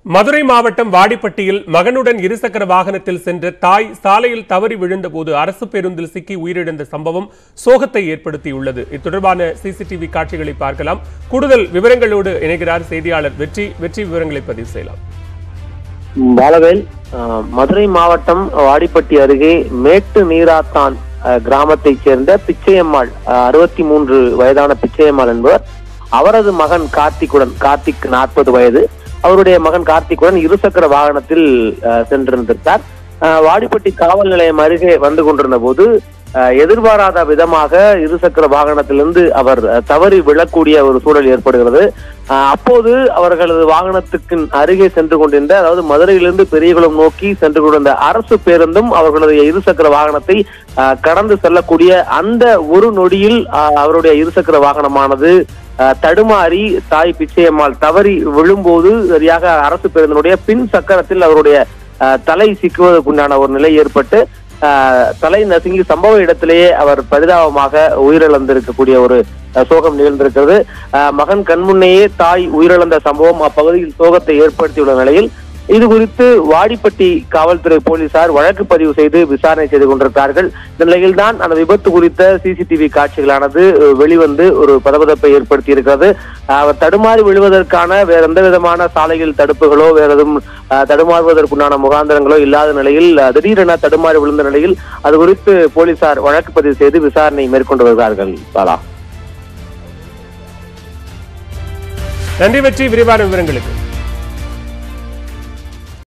மதுரை மாவட்டம் வாடிப்பட்டியில் மகனுடன் இருசக்கர வாகனத்தில் சென்ற தாய் சாலையில் தவறி விழுந்தபோது அரசு பேருந்தில் சிக்கி உயிரிழந்த சம்பவம் சோகத்தை ஏற்படுத்தியுள்ளது இத்தொடர்பான சிசிடிவி காட்சிகளை பார்க்கலாம் கூடுதல் விவரங்களோடு இணைகிறார் செய்தியாளர் வெற்றி வெற்றி விவரங்களை பதிவு செய்யலாம் பாலவேல் அஹ், மதுரை மாவட்டம் வாடிப்பட்டி அருகே மேட்டு நீராத்தான் அஹ், கிராமத்தைச் சேர்ந்த பிச்சையம்மாள் அறுபத்தி மூன்று வயதான பிச்சையம்மாள் என்பவர் அவரது மகன் கார்த்திக்குடன் கார்த்திக் நாற்பது வயது அவருடைய மகன் கார்த்திக்குடன் இருசக்கர வாகனத்தில் அஹ், சென்றிருந்திருக்கார் அஹ், வாடிப்பட்டி காவல் நிலையம் அருகே வந்து கொண்டிருந்த போது அஹ், எதிர்பாராத விதமாக இருசக்கர வாகனத்திலிருந்து அவர் அஹ், தவறி விழக்கூடிய ஒரு சூழல் ஏற்படுகிறது அஹ், அப்போது அவர்களது வாகனத்துக்கு அருகே சென்று கொண்டிருந்த அதாவது மதுரையிலிருந்து பெரியகுளம் நோக்கி சென்று கொண்டிருந்த அரசு பேருந்தும் அவர்களது இருசக்கர வாகனத்தை அஹ், கடந்து செல்லக்கூடிய அந்த ஒரு நொடியில் அஹ், அவருடைய இருசக்கர வாகனமானது அஹ், தடுமாறி தாய் பிச்சையம்மாள் தவறி விழும்போது சரியாக அரசு பேருந்தினுடைய பின் சக்கரத்தில் அவருடைய அஹ், தலை சிக்குவதற்குண்டான ஒரு நிலை ஏற்பட்டு அஹ், தலை நசுங்கி சம்பவ இடத்திலேயே அவர் பரிதாபமாக உயிரிழந்திருக்கக்கூடிய ஒரு அஹ், சோகம் நிகழ்ந்திருக்கிறது அஹ், மகன் கண்முன்னேயே தாய் உயிரிழந்த சம்பவம் அப்பகுதியில் சோகத்தை ஏற்படுத்தியுள்ள நிலையில் இது குறித்து வாடிப்பட்டி காவல்துறை போலீசார் வழக்கு பதிவு செய்து விசாரணை செய்து கொண்டிருக்கிறார்கள் இந்த நிலையில்தான் அந்த விபத்து குறித்த சிசிடிவி காட்சிகளானது அஹ், வெளிவந்து ஒரு பதபதப்பை ஏற்படுத்தி இருக்கிறது அஹ், அவர் தடுமாறி விழுவதற்கான வேற எந்த விதமான சாலையில் தடுப்புகளோ வேற எதுவும் அஹ், தடுமாறுவதற்குண்டான முகாந்திரங்களோ இல்லாத நிலையில் அஹ், திடீரென தடுமாறி விழுந்த நிலையில் அது குறித்து போலீசார் வழக்கு பதிவு செய்து விசாரணை மேற்கொண்டு வருகிறார்கள் பாலா நன்றி வெற்றி விரிவான விவரங்களுக்கு